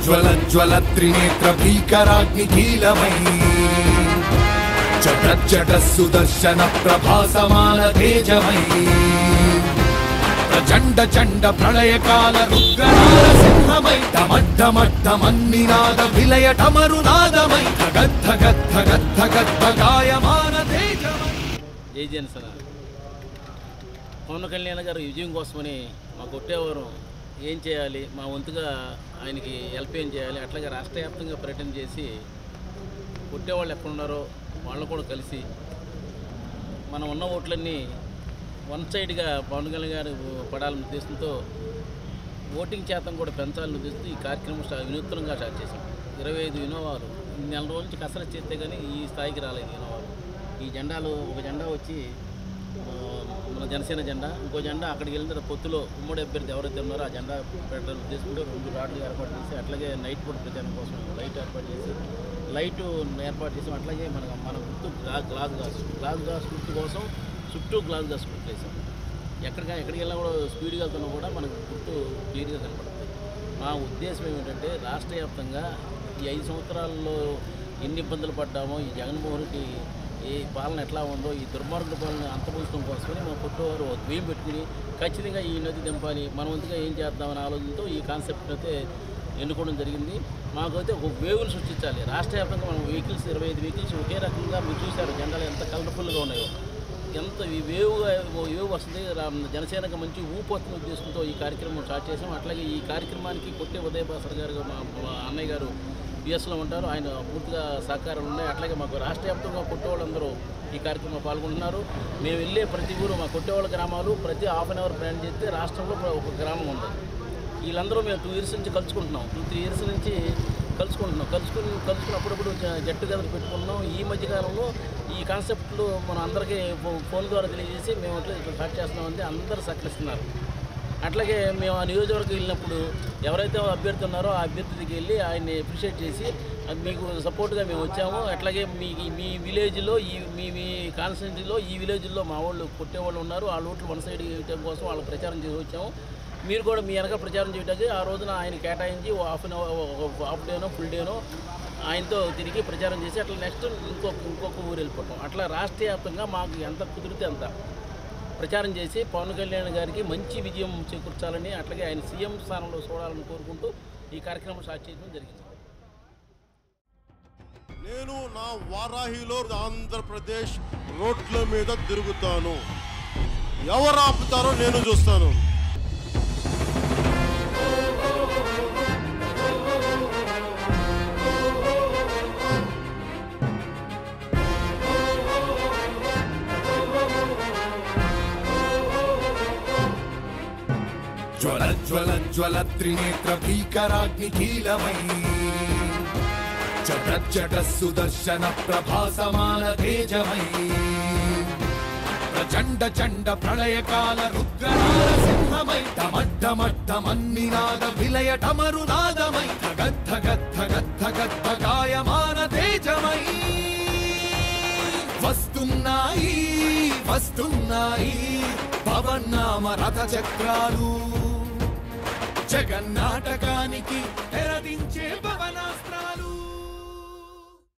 జ్వల జ్వల త్రినేత్ర భీకరాగ్ని కీలమై జట జట సుదర్శన ప్రభాసమాన తేజమై ప్రచండ చండ ప్రళయకాల రుద్రనాద సింహమై డమడ్డమడ్డమన్నినాద విలయ టమరునాదమై గద్ద గద్ద గద్ద గద్ద గాయమాన తేజమై జై జనసేన పవన్ కళ్యాణ్ గారు విజయం కోసమని మా కొట్టేవారు ఏం చేయాలి మా వంతుగా ఆయనకి హెల్ప్ ఏం చేయాలి అట్లాగే రాష్ట్ర వ్యాప్తంగా పర్యటన చేసి కొట్టేవాళ్ళు ఎక్కడున్నారో వాళ్ళు కూడా కలిసి మనం ఉన్న ఓట్లన్నీ వన్ సైడ్గా పవన్ కళ్యాణ్ గారు పడాలని ఉద్దేశంతో ఓటింగ్ శాతం కూడా పెంచాలని ఉద్దేశంతో ఈ కార్యక్రమం స్టా- వినూత్నంగా స్టార్ట్ చేశాం ఇరవై ఐదు వినోవాలు నెల రోజుల నుంచి కసరత్తు చేస్తే కానీ ఈ స్థాయికి రాలేదు వినోవాలు ఈ జెండాలు ఒక జెండా వచ్చి ఆ, మన జనసేన జెండా ఇంకో జెండా అక్కడికి వెళ్ళిన తర్వాత పొత్తులో ఉమ్మడి అభ్యర్థి ఎవరైతే ఉన్నారో ఆ జెండా పెట్టాలని ఉద్దేశంతో రెండు రాడ్లు ఏర్పాటు చేసి అట్లాగే నైట్ పూట ప్రచారం కోసం లైట్ ఏర్పాటు చేసి లైట్ ఏర్పాటు చేసి అట్లాగే మన మన గుర్తు గ్లా గ్లాస్ గ్లాస్ గ్లాస్ గ్లాస్ గుర్తు కోసం చుట్టూ గ్లాస్ గ్లాస్ గుర్తు వేసాం ఎక్కడికి ఎక్కడికి వెళ్ళినా కూడా స్పీడ్గా వెళ్తున్నా కూడా మనకు గుర్తు క్లియర్గా కనపడుతుంది మా ఉద్దేశం ఏమిటంటే రాష్ట్ర వ్యాప్తంగా ఈ ఐదు సంవత్సరాల్లో ఎన్ని ఇబ్బందులు పడ్డామో ఈ జగన్మోహన్ రెడ్డి ఈ పాలన ఎట్లా ఉందో ఈ దుర్మార్గుల పాలన అంతమోచడం కోసమని మా పుట్టవారు ఒక భయం పెట్టుకుని ఖచ్చితంగా ఈ నది దింపాలి మన వంతుగా ఏం చేద్దామనే ఆలోచనతో ఈ కాన్సెప్ట్ అయితే ఎన్నుకోవడం జరిగింది మాకైతే ఒక వేవ్ని సృష్టించాలి రాష్ట్ర వ్యాప్తంగా మనం వెహికల్స్ ఇరవై ఐదు వెహికల్స్ ఒకే రకంగా మీరు చూశారు జెండాలు ఎంత కలర్ఫుల్గా ఉన్నాయో ఎంత ఈ వేవ్గా వేవ్ వస్తుంది రా- జనసేనకు మంచి ఊపు వస్తున్న ఉద్దేశంతో ఈ కార్యక్రమం స్టార్ట్ చేసాం అట్లాగే ఈ కార్యక్రమానికి కొట్టే ఉదయభాస్కర్ గారు మా మా అన్నయ్య గారు యుఎస్లో ఉంటారు ఆయన పూర్తిగా సహకారం ఉన్నాయి అట్లాగే మాకు రాష్ట్ర వ్యాప్తంగా కొట్టే వాళ్ళందరూ ఈ కార్యక్రమంలో పాల్గొంటున్నారు మేము వెళ్ళే ప్రతి ఊరు మా కొట్టేవాళ్ళ గ్రామాలు ప్రతి హాఫ్ అన్ అవర్ ప్రయాణం చేస్తే రాష్ట్రంలో ఒక గ్రామం ఉంది వీళ్ళందరూ మేము టూ ఇయర్స్ నుంచి కలుసుకుంటున్నాం టూ త్రీ ఇయర్స్ నుంచి కలుసుకుంటున్నాం కలుసుకుని కలుసుకుని అప్పుడప్పుడు జ- జట్టు గదులు పెట్టుకున్నాం ఈ మధ్యకాలంలో ఈ కాన్సెప్ట్లు మన అందరికీ ఫో- ఫోన్ ద్వారా తెలియజేసి మేము ఇట్లా ఇట్లా స్టార్ట్ చేస్తున్నామంటే అందరూ సహకరిస్తున్నారు అట్లాగే మేము ఆ నియోజకవర్గం వెళ్ళినప్పుడు ఎవరైతే అభ్యర్థి ఉన్నారో ఆ అభ్యర్థి దగ్గరికి వెళ్ళి ఆయన్ని అప్రిషియేట్ చేసి అది మీకు సపోర్ట్గా మేము వచ్చాము అట్లాగే మీ మీ విలేజ్లో ఈ మీ మీ కాన్స్టిట్యూన్సీలో ఈ విలేజ్లో మా వాళ్ళు కొట్టేవాళ్ళు ఉన్నారు ఆ ఓట్లు వన్ సైడ్ ఇవ్వడం కోసం వాళ్ళు ప్రచారం చేసి వచ్చాము మీరు కూడా మీ వెనక ప్రచారం చేయడానికి ఆ రోజున ఆయన కేటాయించి ఓ హాఫ్ అన్ అవర్ హాఫ్ డేనో ఫుల్ డేనో ఆయనతో తిరిగి ప్రచారం చేసి అట్లా నెక్స్ట్ ఇంకొక ఇంకొక ఊరు వెళ్ళిపోతాం అట్లా రాష్ట్ర వ్యాప్తంగా మాకు ఎంత కుదిరితే అంత ప్రచారం చేసి పవన్ కళ్యాణ్ గారికి మంచి విజయం చేకూర్చాలని అట్లాగే ఆయన సీఎం స్థానంలో చూడాలని కోరుకుంటూ ఈ కార్యక్రమం స్టార్ట్ చేయడం జరిగింది నేను నా వారాహిలో ఆంధ్రప్రదేశ్ రోడ్ల మీద తిరుగుతాను ఎవరు ఆపుతారో నేను చూస్తాను జ్వల జ్వల జ్వల త్రినేత్ర భీకరాగ్ని కీలమై జట జట సుదర్శన ప్రభాసమాన తేజమై ప్రచండ చండ ప్రళయకాల రుద్రనాద సింహమై డమడ్డమడ్డమన్నినాద విలయ టమరునాదమై గద్ద గద్ద గద్ద గద్ద గాయమాన తేజమై వస్తున్నాయి వస్తున్నాయి పవన్నామ రథ చక్రాలు జగన్నాటకానికి తెరదించే